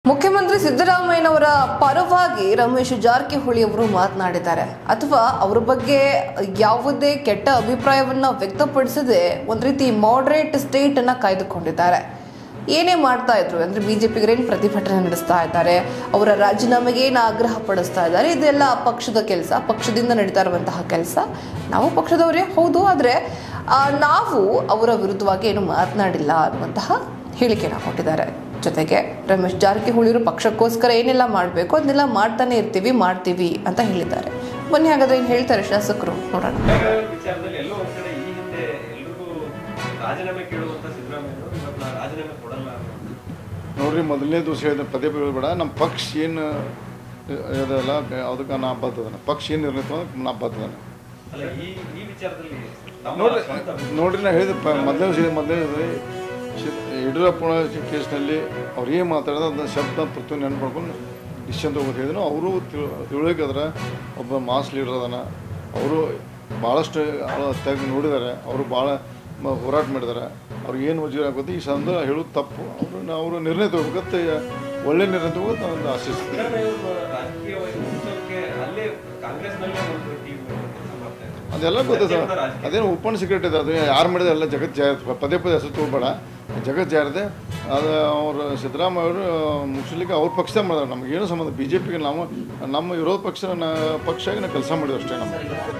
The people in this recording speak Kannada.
ಮುಖ್ಯಮಂತ್ರಿ ಸಿದ್ದರಾಮಯ್ಯನವರ ಪರವಾಗಿ ರಮೇಶ್ ಜಾರಕಿಹೊಳಿ ಅವರು ಮಾತನಾಡಿದ್ದಾರೆ ಅಥವಾ ಅವರ ಬಗ್ಗೆ ಯಾವುದೇ ಕೆಟ್ಟ ಅಭಿಪ್ರಾಯವನ್ನ ವ್ಯಕ್ತಪಡಿಸದೆ ಒಂದು ರೀತಿ ಮಾಡರೇಟ್ ಸ್ಟೇಟ್ ಅನ್ನ ಕಾಯ್ದುಕೊಂಡಿದ್ದಾರೆ ಏನೇ ಮಾಡ್ತಾ ಇದ್ರು ಅಂದ್ರೆ ಬಿಜೆಪಿಗೆ ಏನು ಪ್ರತಿಭಟನೆ ನಡೆಸ್ತಾ ಇದ್ದಾರೆ ಅವರ ರಾಜೀನಾಮೆಗೆ ಏನು ಆಗ್ರಹ ಪಡಿಸ್ತಾ ಇದ್ದಾರೆ ಇದೆಲ್ಲ ಪಕ್ಷದ ಕೆಲಸ ಪಕ್ಷದಿಂದ ನಡೀತಾ ಇರುವಂತಹ ಕೆಲಸ ನಾವು ಪಕ್ಷದವರೇ ಹೌದು ಆದರೆ ನಾವು ಅವರ ವಿರುದ್ಧವಾಗಿ ಏನು ಮಾತನಾಡಿಲ್ಲ ಅನ್ನುವಂತಹ ಹೇಳಿಕೆನ ಕೊಟ್ಟಿದ್ದಾರೆ ಜೊತೆಗೆ ರಮೇಶ್ ಜಾರಕಿಹೊಳಿಯವರು ಪಕ್ಷಕ್ಕೋಸ್ಕರ ಏನೆಲ್ಲ ಮಾಡಬೇಕು ಅದನ್ನೆಲ್ಲ ಮಾಡ್ತಾನೆ ಇರ್ತೀವಿ ಮಾಡ್ತೀವಿ ಅಂತ ಹೇಳಿದ್ದಾರೆ ಬನ್ನಿ ಹಾಗಾದ್ರೆ ಏನು ಹೇಳ್ತಾರೆ ಶಾಸಕರು ನೋಡೋಣ ಬೆಳಗಾವಿ ವಿಚಾರದಲ್ಲಿ ಎಲ್ಲೋ ಒಂದ್ ಕಡೆ ಈ ಹಿಂದೆ ಎಲ್ರಿಗೂ ರಾಜೀನಾಮೆ ಕೇಳುವಂತ ಸಿದ್ದರಾಮಯ್ಯ ಇವತ್ತು ನಾ ರಾಜೀನಾಮೆ ಕೊಡಲ್ಲ ಅನ್ನೋ ನೋಡ್ರಿ ಮೊದಲನೇ ದಿವಸ ಹೇಳಿದ ಪದೇ ಪದೇ ಬೇಡ ನಮ್ಮ ಪಕ್ಷ ಏನು ಅದಲ್ಲ ಅದಕ್ಕೆ ನಾ ಬರ್ತದಾನೆ ಪಕ್ಷ ಏನು ನಿರ್ಣಯ ನಾ ಬರ್ತದಾನೆ ಅಲ್ಲ ಈ ಈ ವಿಚಾರದಲ್ಲಿ ತಮ್ಮ ನೋಡ್ರಿ ಸ್ವಂತ ಅಭಿಪ್ರಾಯ. ನೋಡ್ರಿ ನಾ ಹೇಳಿದ ಪ ಮೊದಲನೇ ವಿಷಯ ಮೊದಲನೇ ಯಡಿಯೂರಪ್ಪನ ಕೇಸ್ನಲ್ಲಿ ಅವ್ರು ಏನು ಮಾತಾಡೋದು ಅದನ್ನ ಶಬ್ದ ಪ್ರತಿಯೊಂದು ನೆನ್ಪು ಮಾಡ್ಕೊಂಡು ಡಿಸಿಷನ್ ತೊಗೊಂಡು ಹೇಳಿದ್ರು ಅವರು ತಿಳುವಳಿಕೆ ಅದ್ರ ಒಬ್ಬ ಮಾಸ್ ಲೀಡರ್ ಅದಾನ ಅವರು ಭಾಳಷ್ಟು ತೆಗೆದು ನೋಡಿದ್ದಾರೆ ಅವರು ಭಾಳ ಮ- ಹೋರಾಟ ಮಾಡಿದ್ದಾರೆ ಅವ್ರಿಗೆ ಏನು ವಜೀರ ಆಗುತ್ತೆ ಈ ಸಂದರ್ಭ ಹೇಳೋದು ತಪ್ಪು ಅವರು ಅವರು ನಿರ್ಣಯ ತಗೋಬೇಕಂತ ಒಳ್ಳೆ ನಿರ್ಣಯ ತಗೋದು ನಾನು ಆಶಿಸ್ತೀನಿ ಸಿದ್ದರಾಮಯ್ಯ ಅವರು ರಾಜಕೀಯವಾಗಿ ಉತ್ಸವಕ್ಕೆ ಅಲ್ಲೇ ಕಾಂಗ್ರೆಸ್ನಲ್ಲೇ ಒಂದು ಟೀಮ್ ಕೆಲಸ ಮಾಡ್ತಾ ಇದ್ದಾರೆ ಅದೆಲ್ಲ ಗೊತ್ತದ ಸತ್ಯದ ರಾಜಕೀಯ. ಅದೇನು ಓಪನ್ ಸೀಕ್ರೆಟ್ ಇದೆ ಅದು ಯಾರು ಮಾಡಿದ ಎಲ್ಲ ಜಗತ್ ಜಾಹಿರ್ ಪದೇ ಪದೇ ಹೆಸರು ತಗೋಬೇಡ ಜಗತ್ ಜಾರಿದೆ ಅದು ಅವರು ಸಿದ್ದರಾಮಯ್ಯ ಅವರು ಮುಗಿಸ್ಲಿಕ್ಕೆ ಅವ್ರ ಪಕ್ಷದ ಮಾಡಿದಾರೆ ನಮಗೇನು ಸಂಬಂಧ ಬಿ ಜೆ ಪಿಗೆ ನಾವು ನಮ್ಮ ವಿರೋಧ ಪಕ್ಷ ಪಕ್ಷ ನಾವು ಕೆಲಸ ಮಾಡಿದ್ರು ಅಷ್ಟೇ ನಮ್ಮ